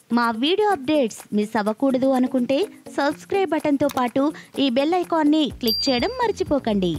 మా video updates miss అవ్వకూడదు అనుకుంటే సబ్స్క్రైబ్ బటన్తో పాటు ఈ బెల్ ఐకాన్ని క్లిక్ చేయడం మర్చిపోకండి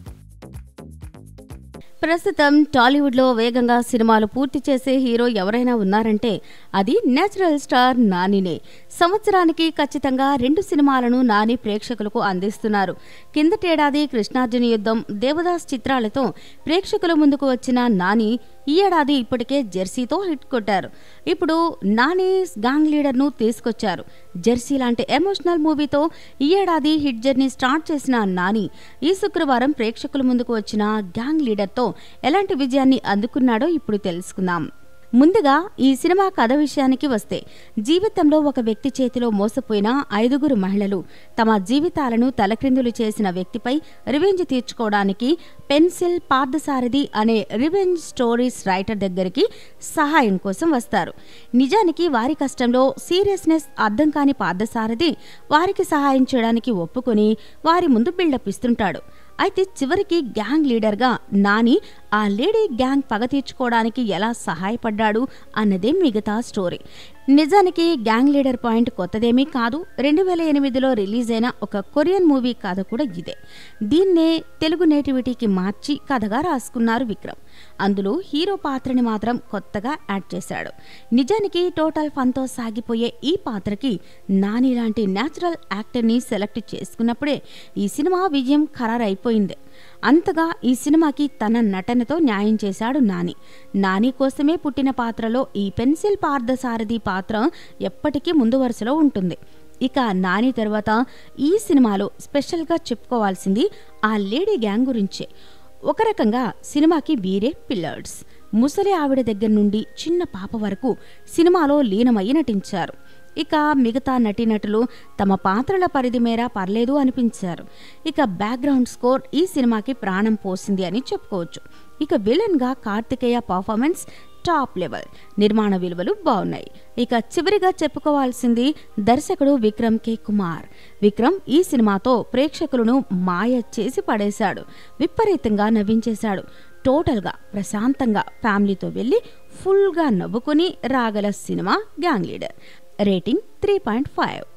ప్రస్తుతం టాలీవుడ్లో వేగంగా సినిమాలు పూర్తి చేసే హీరో ఎవరైనా ఉన్నారంటే అది నేచురల్ స్టార్ నానినే సంవత్సరానికి ఖచ్చితంగా రెండు సినిమాలను నాని ప్రేక్షకులకు అందిస్తున్నారు కిందటేడాది కృష్ణార్జున యుద్ధం దేవదాస్ చిత్రాలతో ప్రేక్షకుల ముందుకు వచ్చిన నాని ఈ ఏడాది ఇప్పటికే జెర్సీతో హిట్ కొట్టారు ఇప్పుడు నాని గాంగ్ లీడర్ను తీసుకొచ్చారు జెర్సీ లాంటి ఎమోషనల్ మూవీతో ఈ ఏడాది హిట్ జర్నీ స్టార్ట్ చేసిన నాని ఈ శుక్రవారం ప్రేక్షకుల ముందుకు వచ్చిన గ్యాంగ్ లీడర్తో ఎలాంటి విజయాన్ని అందుకున్నాడో ఇప్పుడు తెలుసుకుందాం ముందుగా ఈ సినిమా కథ విషయానికి వస్తే జీవితంలో ఒక వ్యక్తి చేతిలో మోసపోయిన ఐదుగురు మహిళలు తమ జీవితాలను తలక్రిందులు చేసిన వ్యక్తిపై రివెంజ్ తీర్చుకోవడానికి పెన్సిల్ పార్థసారథి అనే రివెంజ్ స్టోరీస్ రైటర్ దగ్గరికి సహాయం కోసం వస్తారు నిజానికి వారి కష్టంలో సీరియస్నెస్ అర్థం కాని పార్థసారథి వారికి సహాయం చేయడానికి ఒప్పుకొని వారి ముందు బిల్డప్ ఇస్తుంటాడు అయితే చివరికి గ్యాంగ్ లీడర్గా నాని ఆ లేడీ గ్యాంగ్ పగ తీర్చుకోవడానికి ఎలా సహాయపడ్డాడు అన్నదే మిగతా స్టోరీ నిజానికి గ్యాంగ్ లీడర్ పాయింట్ కొత్తదేమీ కాదు రెండు వేల ఎనిమిదిలో రిలీజ్ అయిన ఒక కొరియన్ మూవీ కథ కూడా ఇదే దీన్నే తెలుగు నేటివిటీకి మార్చి కథగా రాసుకున్నారు విక్రమ్ అందులో హీరో పాత్రని మాత్రం కొత్తగా యాడ్ చేశాడు నిజానికి టోటల్ ఫన్తో సాగిపోయే ఈ పాత్రకి నాని లాంటి న్యాచురల్ యాక్టర్ని సెలెక్ట్ చేసుకున్నప్పుడే ఈ సినిమా విజయం ఖరారైపోయింది అంతగా ఈ సినిమాకి తన నటనతో న్యాయం చేశాడు నాని నాని కోసమే పుట్టిన పాత్రలో ఈ పెన్సిల్ పార్థసారథి పాత్ర ఎప్పటికీ ముందు వరుసలో ఉంటుంది ఇక నాని తర్వాత ఈ సినిమాలో స్పెషల్గా చెప్పుకోవాల్సింది ఆ లేడీ గ్యాంగ్ గురించే ఒక రకంగా సినిమాకి వీరే పిల్లర్స్ ముసలి ఆవిడ దగ్గర నుండి చిన్న పాప వరకు సినిమాలో లీనమై నటించారు ఇక మిగతా నటీనటులు తమ పాత్రల పరిధి మేర పర్లేదు అనిపించారు ఇక బ్యాక్గ్రౌండ్ స్కోర్ ఈ సినిమాకి ప్రాణం పోసింది అని చెప్పుకోవచ్చు ఇక విలన్గా కార్తికేయ పర్ఫార్మెన్స్ టాప్ లెవెల్ నిర్మాణ విలువలు బాగున్నాయి ఇక చివరిగా చెప్పుకోవాల్సింది దర్శకుడు విక్రమ్ కే కుమార్ విక్రమ్ ఈ సినిమాతో ప్రేక్షకులను మాయ చేసి పడేశాడు విపరీతంగా నవ్వించేశాడు టోటల్గా ప్రశాంతంగా ఫ్యామిలీతో వెళ్ళి ఫుల్గా నవ్వుకుని రాగల cinema Gang Leader rating three point five